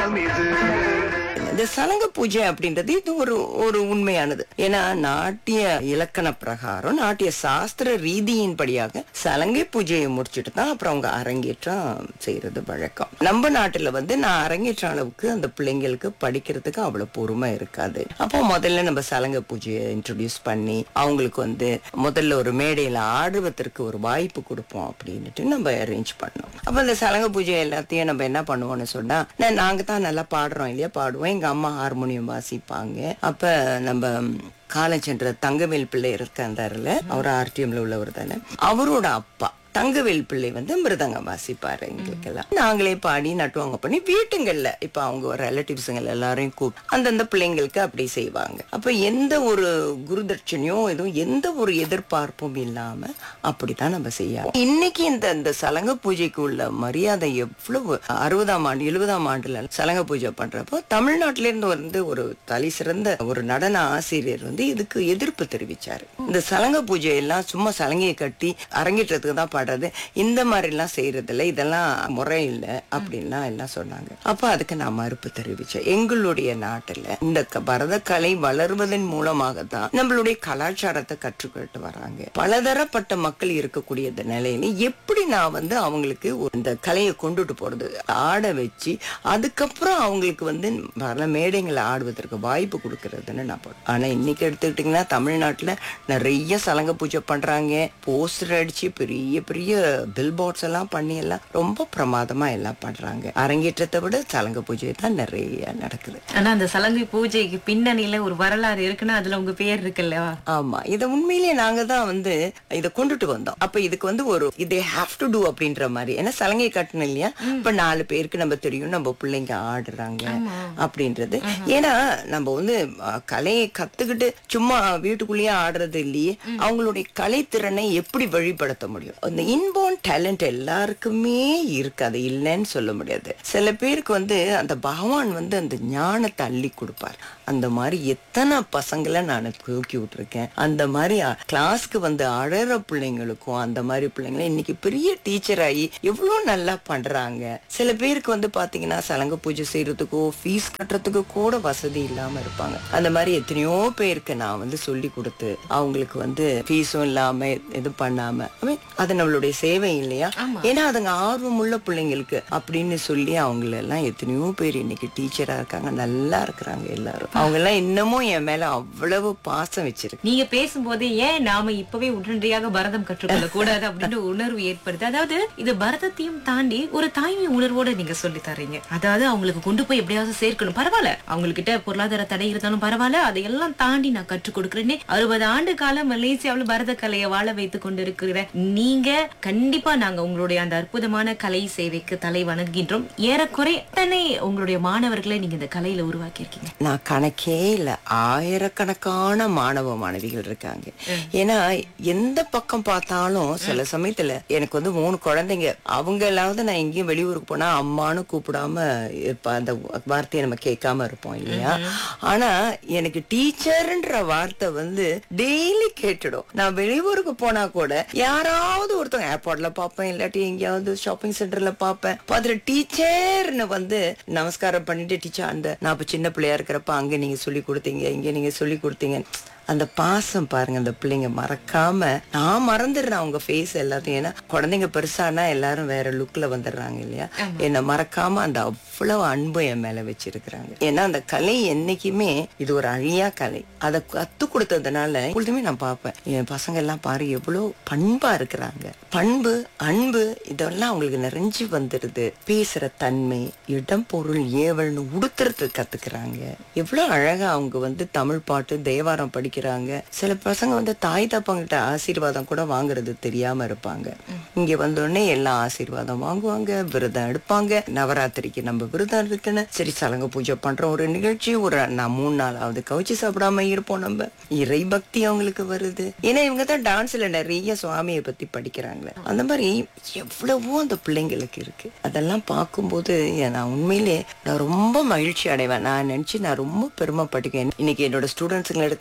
இந்த சலங்க பூஜை அப்படின்றது இது ஒரு ஒரு உண்மையானது ஏன்னா நாட்டிய இலக்கண பிரகாரம் நாட்டிய சாஸ்திர ரீதியின் படியாக சலங்கை பூஜையை முடிச்சுட்டு தான் அப்புறம் அவங்க அரங்கேற்றம் செய்யறது வழக்கம் நம்ம நாட்டுல வந்து நான் அரங்கேற்ற அளவுக்கு அந்த பிள்ளைங்களுக்கு படிக்கிறதுக்கு அவ்வளவு பொறுமை இருக்காது அப்போ முதல்ல நம்ம சலங்கை பூஜையை இன்ட்ரடியூஸ் பண்ணி அவங்களுக்கு வந்து முதல்ல ஒரு மேடையில ஆடுவதற்கு ஒரு வாய்ப்பு கொடுப்போம் அப்படின்னுட்டு நம்ம அரேஞ்ச் பண்ணோம் அப்ப அந்த சலங்க பூஜை எல்லாத்தையும் நம்ம என்ன பண்ணுவோம்னு சொன்னா நா- நாங்க தான் நல்லா பாடுறோம் இல்லையா பாடுவோம் எங்க அம்மா ஹார்மோனியம் வாசிப்பாங்க அப்ப நம்ம காலச்சென்ற தங்கவேல் பிள்ளை இருக்காருல அவர் ஆர்டிஎம்ல உள்ளவர் தானே அவரோட அப்பா தங்கவேல் பிள்ளை வந்து மிருதங்கம் வாசிப்பாரு எங்களுக்கெல்லாம் நாங்களே பாடி நட்டுவாங்க பண்ணி வீட்டுங்கள்ல இப்ப அவங்க ரிலேட்டிவ்ஸுங்க எல்லாரையும் கூப்பிட்டு அந்தந்த பிள்ளைங்களுக்கு அப்படி செய்வாங்க அப்ப எந்த ஒரு குருதட்சணையோ எதுவும் எந்த ஒரு எதிர்பார்ப்பும் இல்லாம அப்படித்தான் நம்ம செய்யலாம் இன்னைக்கு இந்த இந்த சலங்க பூஜைக்கு உள்ள மரியாதை எவ்வளவு அறுபதாம் ஆண்டு எழுபதாம் ஆண்டுல சலங்க பூஜை பண்றப்போ தமிழ்நாட்டில இருந்து வந்து ஒரு தலை சிறந்த ஒரு நடன ஆசிரியர் வந்து இதுக்கு எதிர்ப்பு தெரிவிச்சாரு இந்த சலங்க பூஜை எல்லாம் சும்மா சலங்கையை கட்டி அரங்கேற்றத்துக்கு தான் பாடுறது இந்த மாதிரி எல்லாம் செய்யறது இல்ல இதெல்லாம் முறை இல்ல அப்படின்லாம் எல்லாம் சொன்னாங்க அப்ப அதுக்கு நான் மறுப்பு தெரிவிச்சேன் எங்களுடைய நாட்டுல இந்த க- பரதக்கலை வளர்வதன் மூலமாக தான் நம்மளுடைய கலாச்சாரத்தை கற்றுக்கிட்டு வராங்க பலதரப்பட்ட மக்கள் இருக்கக்கூடிய இந்த நிலையில எப்படி நான் வந்து அவங்களுக்கு ஒரு இந்த கலையை கொண்டுட்டு போறது ஆட வச்சு அதுக்கப்புறம் அவங்களுக்கு வந்து பல மேடைகளை ஆடுவதற்கு வாய்ப்பு கொடுக்கறதுன்னு நான் போறேன் ஆனா இன்னைக்கு எடுத்துக்கிட்டீங்கன்னா தமிழ்நாட்டுல நிறைய சலங்க பூஜை பண்றாங்க போஸ்டர் அடிச்சு பெரிய பெரிய பில் போர்ட்ஸ் எல்லாம் பண்ணி எல்லாம் ரொம்ப பிரமாதமா எல்லாம் பண்றாங்க அரங்கேற்றத்தை விட சலங்க பூஜை தான் நிறைய நடக்குது ஆனா அந்த சலங்கை பூஜைக்கு பின்னணியில ஒரு வரலாறு இருக்குன்னா அதுல உங்க பேர் இருக்குல்ல ஆமா இத உண்மையிலேயே நாங்க தான் வந்து இத கொண்டுட்டு வந்தோம் அப்ப இதுக்கு வந்து ஒரு இதே ஹாவ் டு டூ அப்படின்ற மாதிரி ஏன்னா சலங்கை கட்டணும் இல்லையா இப்ப நாலு பேருக்கு நம்ம தெரியும் நம்ம பிள்ளைங்க ஆடுறாங்க அப்படின்றது ஏன்னா நம்ம வந்து அஹ், கலையை கத்துக்கிட்டு சும்மா வீட்டுக்குள்ளேயே ஆடுறது இல்லையே அவங்களுடைய கலைத்திறனை எப்படி வெளிப்படுத்த முடியும் அந்த இன்போன் டேலண்ட் எல்லாருக்குமே இருக்கு அது இல்லைன்னு சொல்ல முடியாது சில பேருக்கு வந்து அந்த பகவான் வந்து அந்த ஞானத்தை அள்ளி கொடுப்பார் அந்த மாதிரி எத்தனை பசங்களை நான் தூக்கி விட்டுருக்கேன் அந்த மாதிரி கிளாஸ்க்கு வந்து அழற பிள்ளைங்களுக்கும் அந்த மாதிரி பிள்ளைங்களை இன்னைக்கு பெரிய டீச்சர் ஆகி எவ்வளவு நல்லா பண்றாங்க சில பேருக்கு வந்து பாத்தீங்கன்னா சலங்க பூஜை செய்யறதுக்கோ ஃபீஸ் கட்டுறதுக்கு கூட வசதி இல்லாம இருப்பாங்க அந்த மாதிரி எத்தனையோ பேருக்கு நான் வந்து சொல்லி கொடுத்து அவங்களுக்கு வந்து ஃபீஸும் இல்லாம இது பண்ணாம I mean, அது நம்மளுடைய சேவை இல்லையா ஏன்னா அதுங்க ஆர்வம் உள்ள பிள்ளைங்களுக்கு அப்படின்னு சொல்லி அவங்கள எல்லாம் எத்தனையோ பேர் இன்னைக்கு டீச்சரா இருக்காங்க நல்லா இருக்கிறாங்க எல்லாரும் அவங்க எல்லாம் இன்னமும் என் மேல அவ்வளவு பாசம் வச்சிருக்கு நீங்க பேசும்போது ஏன் நாம இப்பவே உடனடியாக பரதம் கற்றுக்கொள்ள கூடாது அப்படின்ற உணர்வு ஏற்படுது அதாவது இது பரதத்தையும் தாண்டி ஒரு தாய்மை உணர்வோட நீங்க சொல்லி தர்றீங்க அதாவது அவங்களுக்கு கொண்டு போய் எப்படியாவது சேர்க்கணும் பரவாயில்ல அவங்க கிட்ட பொருளாதார தடை இருந்தாலும் பரவாயில்ல அதையெல்லாம் தாண்டி நான் கற்றுக் கொடுக்கிறேனே அறுபது ஆண்டு காலம் மலேசியாவில் பரத கலையை வாழ வைத்துக் கொண்டிருக்கிற நீங்க கண்டிப்பா நாங்க உங்களுடைய அந்த அற்புதமான கலை சேவைக்கு தலை வணங்குகின்றோம் ஏறக்குறை எத்தனை உங்களுடைய மாணவர்களை நீங்க இந்த கலையில உருவாக்கி இருக்கீங்க நான் கணக்கே இல்ல ஆயிரக்கணக்கான மாணவ மாணவிகள் இருக்காங்க ஏன்னா எந்த பக்கம் பார்த்தாலும் சில சமயத்துல எனக்கு வந்து மூணு குழந்தைங்க அவங்களாவது நான் எங்கேயும் வெளியூருக்கு போனா அம்மான்னு கூப்பிடாம இருப்ப அந்த வார்த்தையை நம்ம கேட்காம இருப்போம் இல்லையா ஆனா எனக்கு டீச்சர்ன்ற வார்த்தை வந்து டெய்லி கேட்டுடும் நான் வெளியூருக்கு போனா கூட யாராவது ஒருத்தவங்க ஏர்போர்ட்ல பார்ப்பேன் இல்லாட்டி எங்கேயாவது ஷாப்பிங் சென்டர்ல பார்ப்பேன் பார்த்துட்டு டீச்சர்னு வந்து நமஸ்காரம் பண்ணிட்டு டீச்சர் அந்த நான் அப்ப சின்ன பிள்ளையா இருக்கிறப்ப அங்க நீங்க சொல்லி கொடுத்தீங்க இங்க நீங்க சொல்லி கொடுத்தீங்க அந்த பாசம் பாருங்க அந்த பிள்ளைங்க மறக்காம நான் மறந்துடுறேன் அவங்க ஃபேஸ் எல்லாத்தையும் ஏன்னா குழந்தைங்க பெருசானா எல்லாரும் வேற லுக்ல வந்துடுறாங்க இல்லையா என்னை மறக்காம அந்த அவ்வளவு அன்பு என் மேல வச்சிருக்கிறாங்க ஏன்னா அந்த கலை என்னைக்குமே இது ஒரு அழியா கலை அதை கத்து கொடுத்ததுனால எப்பொழுதுமே நான் பார்ப்பேன் என் பசங்க எல்லாம் பாரு எவ்வளவு பண்பா இருக்கிறாங்க பண்பு அன்பு இதெல்லாம் அவங்களுக்கு நிறைஞ்சு வந்துடுது பேசுற தன்மை இடம் பொருள் ஏவல்னு உடுத்துறது கத்துக்கிறாங்க எவ்வளவு அழகா அவங்க வந்து தமிழ் பாட்டு தேவாரம் படிக்கிறாங்க சில பசங்க வந்து தாய் தப்பங்கிட்ட ஆசீர்வாதம் கூட வாங்குறது தெரியாம இருப்பாங்க இங்க வந்த உடனே எல்லாம் ஆசீர்வாதம் வாங்குவாங்க விரதம் எடுப்பாங்க நவராத்திரிக்கு நம்ம விரதம் இருக்குன்னு சரி சலங்க பூஜை பண்றோம் ஒரு நிகழ்ச்சி ஒரு நான் மூணு நாளாவது கவுச்சி சாப்பிடாம இருப்போம் நம்ம இறை பக்தி அவங்களுக்கு வருது ஏன்னா இவங்க தான் டான்ஸ்ல நிறைய சுவாமியை பத்தி படிக்கிறாங்களே அந்த மாதிரி எவ்வளவோ அந்த பிள்ளைங்களுக்கு இருக்கு அதெல்லாம் பார்க்கும்போது ஏ- நான் உண்மையிலே நான் ரொம்ப மகிழ்ச்சி அடைவேன் நான் நினைச்சு நான் ரொம்ப பெருமைப்பட்டுக்கேன் இன்னைக்கு என்னோட ஸ்டூடெண்ட்ஸுங்களை எடுத்துட்டா எல்லாரும்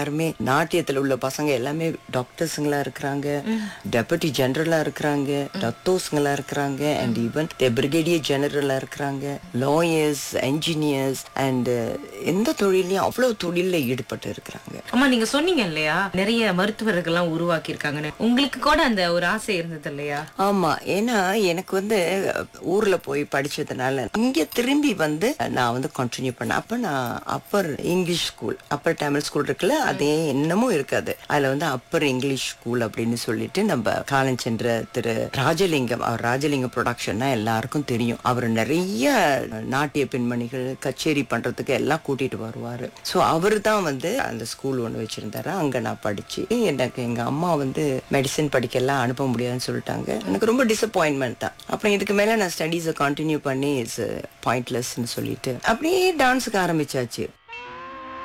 எல்லாருமே நாட்டியத்துல உள்ள பசங்க எல்லாமே டாக்டர்ஸுங்களா இருக்கிறாங்க டெபுட்டி ஜெனரலா இருக்கிறாங்க டத்தோஸ்ங்களா இருக்கிறாங்க அண்ட் ஈவன் பிரிகேடியர் ஜெனரலா இருக்கிறாங்க லாயர்ஸ் என்ஜினியர்ஸ் அண்ட் எந்த தொழிலையும் அவ்வளவு தொழில்ல ஈடுபட்டு இருக்கிறாங்க அம்மா நீங்க சொன்னீங்க இல்லையா நிறைய மருத்துவர்கள்லாம் உருவாக்கி இருக்காங்கன்னு உங்களுக்கு கூட அந்த ஒரு ஆசை இருந்தது இல்லையா ஆமா ஏன்னா எனக்கு வந்து அஹ், ஊர்ல போய் படிச்சதுனால இங்க திரும்பி வந்து நான் வந்து கண்டினியூ பண்ணேன் அப்ப நான் upper English school upper Tamil school இருக்குல்ல அதே இன்னமும் இருக்காது அதுல வந்து அப்பர் இங்கிலீஷ் ஸ்கூல் அப்படின்னு சொல்லிட்டு நம்ம காலஞ்சென்ற திரு ராஜலிங்கம் அவர் ராஜலிங்கம் ப்ரொடக்ஷன்னா எல்லாருக்கும் தெரியும் அவர் நிறைய நாட்டிய பெண்மணிகள் கச்சேரி பண்றதுக்கு எல்லாம் கூட்டிட்டு வருவாரு சோ அவர் தான் வந்து அந்த ஸ்கூல் ஒன்று வச்சிருந்தாரு அங்க நான் படிச்சு எனக்கு எங்க அம்மா வந்து மெடிசன் படிக்கலாம் அனுப்ப முடியாதுன்னு சொல்லிட்டாங்க எனக்கு ரொம்ப டிசப்பாயின்மெண்ட் தான் அப்புறம் இதுக்கு மேல நான் ஸ்டடீஸை கண்டினியூ பண்ணி இட்ஸ் பாயிண்ட்லெஸ்ன்னு சொல்லிட்டு அப்படியே டான்ஸுக்கு ஆரம்பிச்சாச்சு